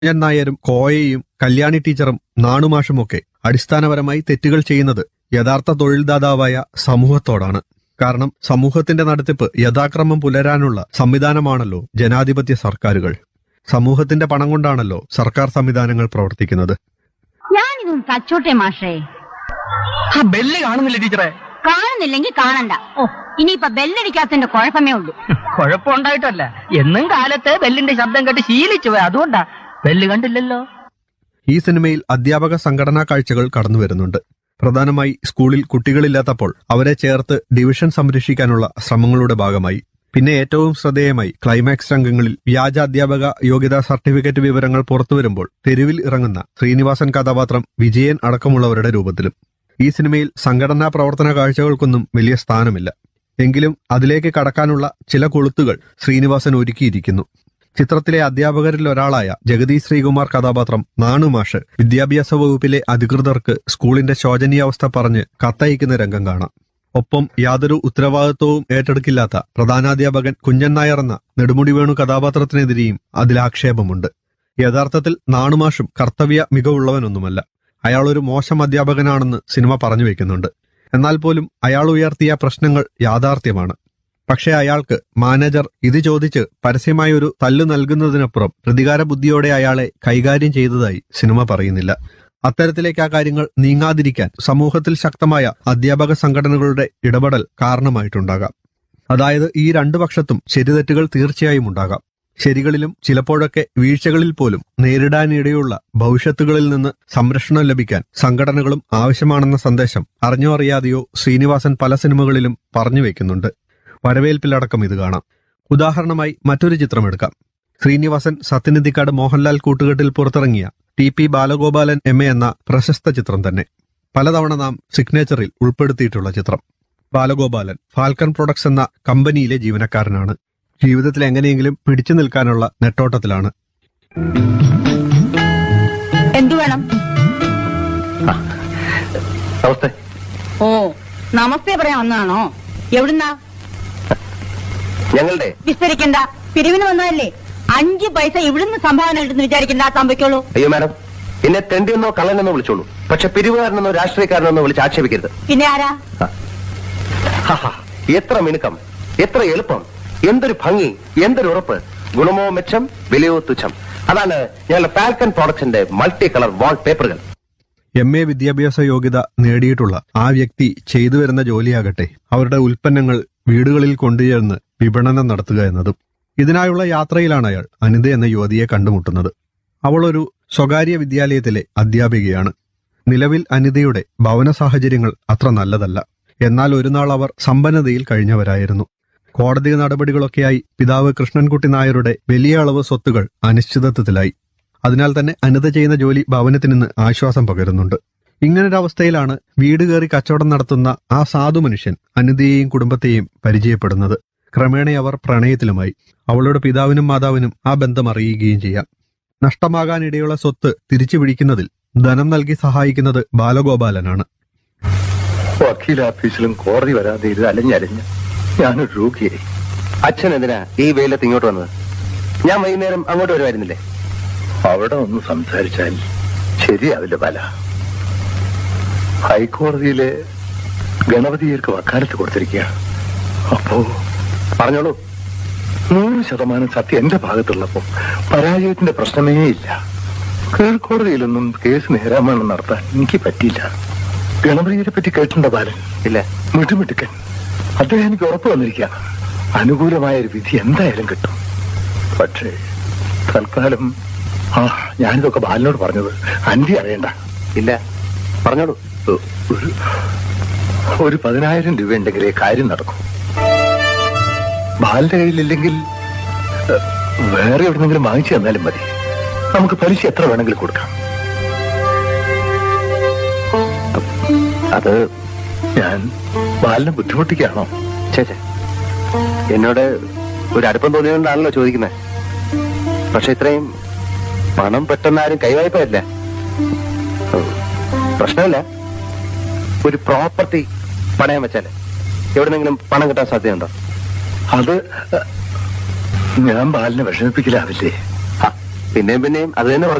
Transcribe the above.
കുഞ്ഞൻ നായരും കോയയും കല്യാണി ടീച്ചറും നാണുമാഷുമൊക്കെ അടിസ്ഥാനപരമായി തെറ്റുകൾ ചെയ്യുന്നത് യഥാർത്ഥ തൊഴിൽദാതാവായ സമൂഹത്തോടാണ് കാരണം സമൂഹത്തിന്റെ നടത്തിപ്പ് യഥാക്രമം പുലരാനുള്ള സംവിധാനമാണല്ലോ ജനാധിപത്യ സർക്കാരുകൾ സമൂഹത്തിന്റെ പണം കൊണ്ടാണല്ലോ സർക്കാർ സംവിധാനങ്ങൾ പ്രവർത്തിക്കുന്നത് ഞാനിതൊന്ന് തച്ചോട്ടെ മാഷേ ആ ബെല്ല് കാണുന്നില്ല ടീച്ചറെ കാണുന്നില്ലെങ്കിൽ കാണണ്ട ഓ ഇനിയിപ്പൊ ബെല്ലടിക്കാത്തതിന്റെ കുഴപ്പമേ ഉള്ളൂ കുഴപ്പമുണ്ടായിട്ടല്ല എന്നും കാലത്ത് ബെല്ലിന്റെ ശബ്ദം കേട്ട് ശീലിച്ചു പോയി അതുകൊണ്ടാ ബെല്ല് കണ്ടില്ലല്ലോ ഈ സിനിമയിൽ അധ്യാപക സംഘടനാ കാഴ്ചകൾ കടന്നു വരുന്നുണ്ട് പ്രധാനമായി സ്കൂളിൽ കുട്ടികളില്ലാത്തപ്പോൾ അവരെ ചേർത്ത് ഡിവിഷൻ സംരക്ഷിക്കാനുള്ള ശ്രമങ്ങളുടെ ഭാഗമായി പിന്നെ ഏറ്റവും ശ്രദ്ധേയമായി ക്ലൈമാക്സ് രംഗങ്ങളിൽ വ്യാജ അധ്യാപക യോഗ്യതാ സർട്ടിഫിക്കറ്റ് വിവരങ്ങൾ പുറത്തുവരുമ്പോൾ തെരുവിൽ ഇറങ്ങുന്ന ശ്രീനിവാസൻ കഥാപാത്രം വിജയൻ അടക്കമുള്ളവരുടെ രൂപത്തിലും ഈ സിനിമയിൽ സംഘടനാ പ്രവർത്തന കാഴ്ചകൾക്കൊന്നും വലിയ സ്ഥാനമില്ല എങ്കിലും അതിലേക്ക് കടക്കാനുള്ള ചില കൊളുത്തുകൾ ശ്രീനിവാസൻ ഒരുക്കിയിരിക്കുന്നു ചിത്രത്തിലെ അധ്യാപകരിൽ ഒരാളായ ജഗദീഷ് ശ്രീകുമാർ കഥാപാത്രം നാണുമാഷ് വിദ്യാഭ്യാസ വകുപ്പിലെ അധികൃതർക്ക് സ്കൂളിന്റെ ശോചനീയാവസ്ഥ പറഞ്ഞ് കത്തയക്കുന്ന രംഗം കാണാം ഒപ്പം യാതൊരു ഉത്തരവാദിത്വവും ഏറ്റെടുക്കില്ലാത്ത പ്രധാനാധ്യാപകൻ കുഞ്ഞൻ നായർ എന്ന നെടുമുടി വേണു കഥാപാത്രത്തിനെതിരെയും അതിൽ ആക്ഷേപമുണ്ട് യഥാർത്ഥത്തിൽ നാണുമാഷും കർത്തവ്യ മികവുള്ളവനൊന്നുമല്ല അയാൾ ഒരു മോശം അധ്യാപകനാണെന്ന് സിനിമ പറഞ്ഞു വെക്കുന്നുണ്ട് എന്നാൽ പോലും അയാൾ ഉയർത്തിയ പ്രശ്നങ്ങൾ യാഥാർത്ഥ്യമാണ് പക്ഷേ അയാൾക്ക് മാനേജർ ഇത് ചോദിച്ച് പരസ്യമായി ഒരു തല്ല് നൽകുന്നതിനപ്പുറം പ്രതികാര ബുദ്ധിയോടെ അയാളെ കൈകാര്യം ചെയ്തതായി സിനിമ പറയുന്നില്ല അത്തരത്തിലേക്ക് ആ കാര്യങ്ങൾ നീങ്ങാതിരിക്കാൻ സമൂഹത്തിൽ ശക്തമായ അധ്യാപക സംഘടനകളുടെ ഇടപെടൽ കാരണമായിട്ടുണ്ടാകാം അതായത് ഈ രണ്ടു പക്ഷത്തും ശരിതെറ്റുകൾ തീർച്ചയായും ഉണ്ടാകാം ശരികളിലും ചിലപ്പോഴൊക്കെ വീഴ്ചകളിൽ പോലും നേരിടാനിടയുള്ള ഭവിഷ്യത്തുകളിൽ നിന്ന് സംരക്ഷണം ലഭിക്കാൻ സംഘടനകളും ആവശ്യമാണെന്ന സന്ദേശം അറിഞ്ഞോ അറിയാതെയോ ശ്രീനിവാസൻ പല സിനിമകളിലും പറഞ്ഞു വെക്കുന്നുണ്ട് വരവേൽപ്പിലടക്കം ഇത് കാണാം ഉദാഹരണമായി മറ്റൊരു ചിത്രം എടുക്കാം ശ്രീനിവാസൻ സത്യനിധിക്കാട് മോഹൻലാൽ കൂട്ടുകെട്ടിൽ പുറത്തിറങ്ങിയ T P Balagopalan M A എന്ന പ്രശസ്ത ചിത്രം തന്നെ പലതവണ നാം സിഗ്നേച്ചറിൽ ഉൾപ്പെടുത്തിയിട്ടുള്ള ചിത്രം ബാലഗോപാലൻ ഫാൽക്കൺ പ്രൊഡക്ട്സ് എന്ന കമ്പനിയിലെ ജീവനക്കാരനാണ് ജീവിതത്തിൽ എങ്ങനെയെങ്കിലും പിടിച്ചു നിൽക്കാനുള്ള നെട്ടോട്ടത്തിലാണ് എന്തു വേണം നമസ്തേ ഓ നമസ്തേ പറയാൻ വന്നതാണോ എവിടുന്നാ ഞങ്ങളുടെ വിസ്തരിക്കണ്ട പിരിവിന് വന്നതല്ലേ അഞ്ച് പൈസ ഇവിടുന്ന് സംഭാവന കിട്ടുന്ന വിചാരിക്കണ്ട സംഭവിക്കുള്ളൂ അയ്യോ മാഡം എന്നെ തെണ്ടിയെന്നോ കള്ളനെന്നോ വിളിച്ചോളൂ പക്ഷെ പിരിവുകാരനെന്നോ രാഷ്ട്രീയക്കാരനെന്നോ വിളിച്ച് ആക്ഷേപിക്കരുത് പിന്നെ ആരാ ഹഹ, എത്ര മിനുക്കം എത്ര എളുപ്പം എന്തൊരു ഭംഗി എന്തൊരു ഉറപ്പ് ഗുണമോ മെച്ചം വിലയോ തുച്ഛം അതാണ് ഞങ്ങളുടെ ഫാൽക്കൺ പ്രോഡക്ട്സിന്റെ മൾട്ടി കളർ വാൾ പേപ്പറുകൾ എം എ വിദ്യാഭ്യാസ യോഗ്യത നേടിയിട്ടുള്ള ആ വ്യക്തി ചെയ്തു വരുന്ന ജോലിയാകട്ടെ അവരുടെ ഉൽപ്പന്നങ്ങൾ വീടുകളിൽ കൊണ്ടുചേർന്ന് വിപണനം നടത്തുക എന്നതും ഇതിനായുള്ള യാത്രയിലാണ് അയാൾ അനിത എന്ന യുവതിയെ കണ്ടുമുട്ടുന്നത് അവൾ ഒരു സ്വകാര്യ വിദ്യാലയത്തിലെ അധ്യാപികയാണ് നിലവിൽ അനിതയുടെ ഭവന സാഹചര്യങ്ങൾ അത്ര നല്ലതല്ല എന്നാൽ ഒരു നാൾ അവർ സമ്പന്നതയിൽ കഴിഞ്ഞവരായിരുന്നു കോടതി നടപടികളൊക്കെയായി പിതാവ് കൃഷ്ണൻകുട്ടി നായരുടെ വലിയ അളവ് സ്വത്തുകൾ അനിശ്ചിതത്വത്തിലായി അതിനാൽ തന്നെ അനിത ചെയ്യുന്ന ജോലി ഭവനത്തിനിന്ന് ആശ്വാസം പകരുന്നുണ്ട് ഇങ്ങനൊരവസ്ഥയിലാണ് വീട് കയറി കച്ചവടം നടത്തുന്ന ആ സാധു മനുഷ്യൻ അനിതയെയും കുടുംബത്തെയും പരിചയപ്പെടുന്നത് ക്രമേണ അവർ പ്രണയത്തിലുമായി അവളുടെ പിതാവിനും മാതാവിനും ആ ബന്ധം അറിയുകയും ചെയ്യാം നഷ്ടമാകാനിടയുള്ള സ്വത്ത് തിരിച്ചു പിടിക്കുന്നതിൽ ധനം നൽകി സഹായിക്കുന്നത് ബാലഗോപാലനാണ് വക്കീൽ ഓഫീസിലും കോടതി വരാതെ ഇത് അലഞ്ഞലഞ്ഞ് ഞാനൊരു രോഗിയായി അച്ഛൻ എന്തിനാ ഈ വെയിലത്ത് ഇങ്ങോട്ട് വന്നത് ഞാൻ വൈകുന്നേരം അങ്ങോട്ട് വരുമായിരുന്നില്ലേ അവിടെ ഒന്ന് സംസാരിച്ചാൽ ശരിയാവില്ല പല ഹൈക്കോടതിയിലെ ഗണപതിയർക്ക് വക്കാലത്ത് കൊടുത്തിരിക്കുകയാണ് അപ്പോ പറഞ്ഞോളൂ നൂറ് ശതമാനം സത്യം എന്റെ ഭാഗത്തുള്ളപ്പോ പരാജയത്തിന്റെ പ്രശ്നമേ ഇല്ല കീഴ്ക്കോടതിയിലൊന്നും കേസ് നേരാമണം നടത്താൻ എനിക്ക് പറ്റിയില്ല ഗണപതിയെ പറ്റി കേട്ടിട്ടുണ്ടോ ബാലൻ ഇല്ല മിടുമിടുക്കൻ അദ്ദേഹം എനിക്ക് ഉറപ്പ് വന്നിരിക്കുകയാണ് അനുകൂലമായ ഒരു വിധി എന്തായാലും കിട്ടും പക്ഷേ തൽക്കാലം ആ ഞാനിതൊക്കെ ബാലിനോട് പറഞ്ഞത് അന്റി അറിയണ്ട ഇല്ല പറഞ്ഞോളൂ ഒ- ഒരു ഒരു പതിനായിരം രൂപ ഉണ്ടെങ്കിലേ കാര്യം നടക്കും ബാലിന്റെ കയ്യിലില്ലെങ്കിൽ ഏ, വേറെ എവിടെന്നെങ്കിലും വാങ്ങിച്ചു തന്നാലും മതി നമുക്ക് പലിശ എത്ര വേണമെങ്കിലും കൊടുക്കാം അത് ഞാൻ ബാലിനെ ബുദ്ധിമുട്ടിക്കുകയാണോ ചേച്ചേ എന്നോട് ഒരു അടുപ്പം തോന്നിയോണ്ടാണല്ലോ ചോദിക്കുന്നത് പക്ഷെ ഇത്രയും പണം പെട്ടെന്ന് ആരും കൈവായ്പല്ല പ്രശ്നമില്ല ഒരു പ്രോപ്പർട്ടി പണയം വെച്ചാല് എവിടെന്നെങ്കിലും പണം കിട്ടാൻ സാധ്യതയുണ്ടോ അത് ഏ, ഞാൻ ബാലിനെ വിഷമിപ്പിക്കലാവില്ലേ ആ, പിന്നെയും പിന്നെയും അത് തന്നെ